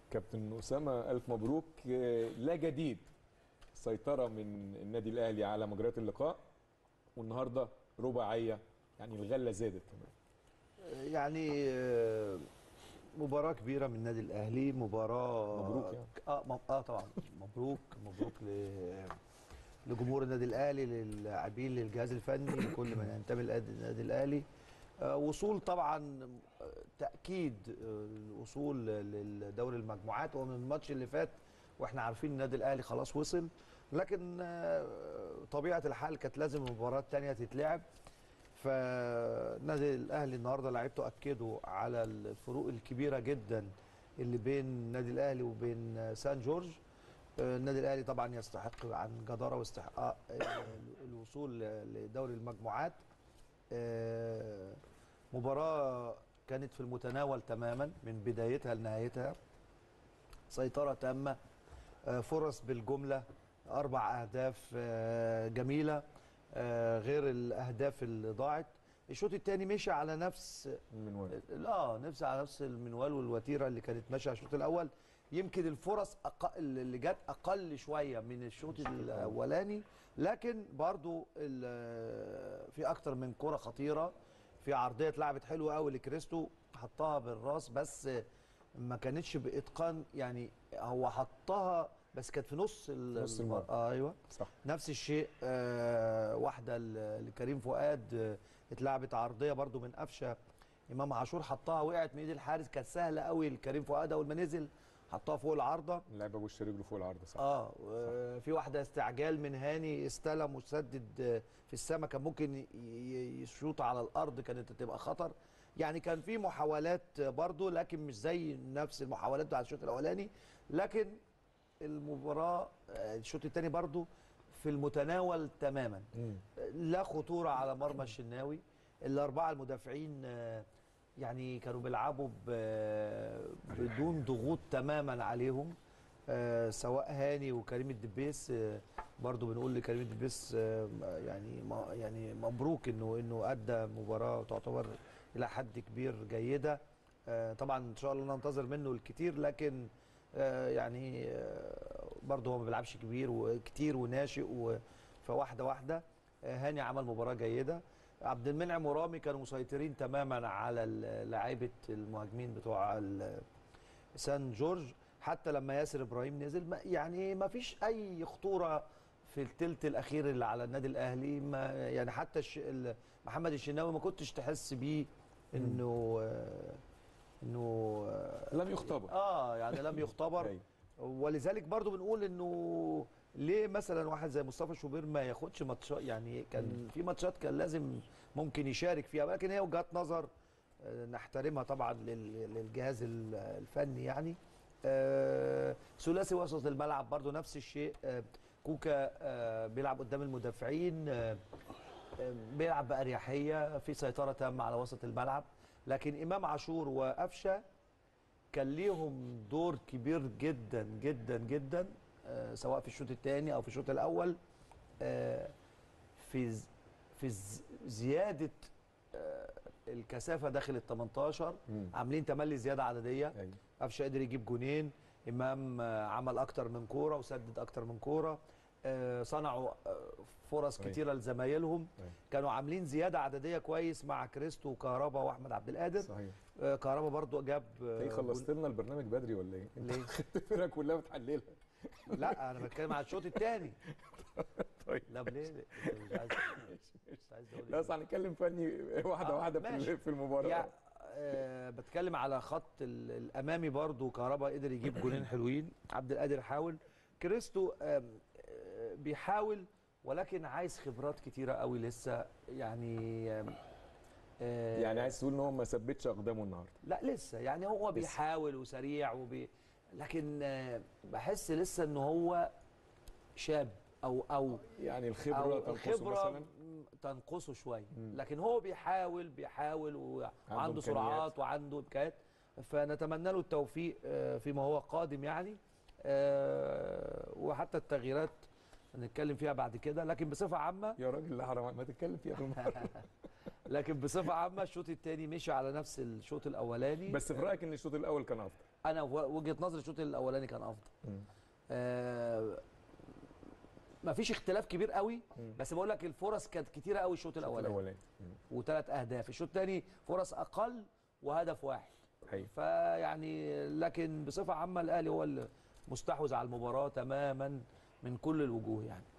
كابتن اسامه الف مبروك آه، لا جديد سيطره من النادي الاهلي على مجريات اللقاء والنهارده رباعيه يعني الغله زادت كمان يعني آه، مباراة كبيرة من النادي الأهلي مباراة مبروك يعني. اه م- اه طبعا مبروك مبروك ل لجمهور النادي الأهلي للاعبين للجهاز الفني لكل من ينتمي للنادي الأهلي آه، وصول طبعا آه، تأكيد آه، الوصول للدوري المجموعات ومن الماتش اللي فات واحنا عارفين النادي الأهلي خلاص وصل لكن آه، طبيعة الحال كانت لازم مباراة تانية تتلعب فالنادي الاهلي النهارده لعيبته اكدوا على الفروق الكبيره جدا اللي بين النادي الاهلي وبين سان جورج آه، النادي الاهلي طبعا يستحق عن جداره واستحقاق آه، الوصول لدوري المجموعات آه، مباراه كانت في المتناول تماما من بدايتها لنهايتها سيطره تامه آه، فرص بالجمله اربع اهداف آه، جميله آه، غير الاهداف اللي ضاعت الشوط الثاني مشي على نفس من اه نفس على نفس المنوال والوتيره اللي كانت ماشيه على الشوط الاول يمكن الفرص أقل اللي جت اقل شويه من الشوط الاولاني لكن برضو ال- في اكتر من كره خطيره في عرضيه اتلعبت حلوه قوي لكريستو حطها بالراس بس ما كانتش باتقان يعني هو حطها بس كانت في نص ال- نص الملعب. آه ايوه صح نفس الشيء آه واحده ل- لكريم فؤاد آه اتلعبت عرضيه برضو من قفشه امام عاشور حطها وقعت من ايد الحارس كانت سهله قوي لكريم فؤاد اول ما نزل حطها فوق العارضه اللعيبه وش رجله فوق العرض صح اه و- في واحده استعجال من هاني استلم وسدد آه، في السماء كان ممكن ي- ي- يشوط على الارض كانت هتبقى خطر يعني كان في محاولات آه، برضو لكن مش زي نفس المحاولات بتاعت الشوط الاولاني لكن المباراه آه، الشوط الثاني برضو في المتناول تماما مم. لا خطوره على مرمى الشناوي الاربعه المدافعين آه، يعني كانوا بيلعبوا ب- بدون ضغوط تماما عليهم آه، سواء هاني وكريم الدبيس آه، برضو بنقول لكريم الدبيس آه، يعني ما- يعني مبروك انه انه ادى مباراه تعتبر الى حد كبير جيده آه، طبعا ان شاء الله ننتظر منه الكثير لكن آه، يعني آه، برضه هو ما بيلعبش كبير وكتير وناشئ و- فواحده واحده آه، هاني عمل مباراه جيده عبد المنعم ورامي كانوا مسيطرين تماما على ال- لعيبه المهاجمين بتوع ال- سان جورج حتى لما ياسر ابراهيم نزل ما يعني ما فيش اي خطوره في الثلث الاخير اللي على النادي الاهلي ما يعني حتى الش... ال- محمد الشناوي ما كنتش تحس بيه انه آه، انه آه، لم يختبر اه يعني لم يختبر أيوة. ولذلك برضو بنقول انه ليه مثلا واحد زي مصطفى شوبير ما ياخدش ماتشات يعني كان في ماتشات كان لازم ممكن يشارك فيها ولكن هي وجهات نظر آه، نحترمها طبعا لل- للجهاز ال- الفني يعني آه، ثلاثي وسط الملعب برضو نفس الشيء آه، كوكا آه، بيلعب قدام المدافعين آه، آه، بيلعب بأريحية في سيطرة تامة على وسط الملعب لكن إمام عاشور وقفشه كان ليهم دور كبير جدا جدا جدا آه، سواء في الشوط الثاني او في الشوط الاول آه، في ز- في ز- زياده آه، الكثافه داخل ال 18 مم. عاملين تملي زياده عدديه أيوة. قفشه قدر يجيب جونين امام آه، عمل اكتر من كوره وسدد اكتر من كوره آه، صنعوا آه، فرص صحيح. كتيره لزمايلهم أيوة. كانوا عاملين زياده عدديه كويس مع كريستو وكهربا واحمد عبد القادر صحيح آه، كهربا برضو جاب آه، ايه خلصت لنا البرنامج بدري ولا ايه؟ انت ليه؟ خدت الفرقه كلها بتحللها لا انا بتكلم على الشوط الثاني طيب لا ليه انت مش عايز مش عايز تقول لا إيه؟ اصل هنتكلم فني واحده آه، واحده في ماشي. ال- في المباراه يعني آه بتكلم على خط ال- الامامي برضو كهربا قدر يجيب جولين حلوين عبد القادر حاول كريستو آم، آه بيحاول ولكن عايز خبرات كتيره قوي لسه يعني آم، آه يعني عايز تقول ان هو ما ثبتش اقدامه النهارده لا لسه يعني هو بيحاول وسريع وبي لكن آه بحس لسه ان هو شاب او او يعني الخبره أو تنقصه الخبرة مثلا م- تنقصه شويه مم. لكن هو بيحاول بيحاول و- وعنده إمكانيات. سرعات وعنده امكانيات فنتمنى له التوفيق آه، فيما هو قادم يعني آه، وحتى التغييرات هنتكلم فيها بعد كده لكن بصفه عامه يا راجل لا حرام ما تتكلم فيها بالمره لكن بصفه عامه الشوط الثاني مشي على نفس الشوط الاولاني بس في رايك ان الشوط الاول كان افضل انا و- وجهه نظري الشوط الاولاني كان افضل مم. آه ما فيش اختلاف كبير قوي مم. بس بقول لك الفرص كانت كتيره قوي الشوط الاولاني الاولاني مم. وثلاث اهداف الشوط الثاني فرص اقل وهدف واحد حقيقي فيعني لكن بصفه عامه الاهلي هو المستحوذ على المباراه تماما من كل الوجوه يعني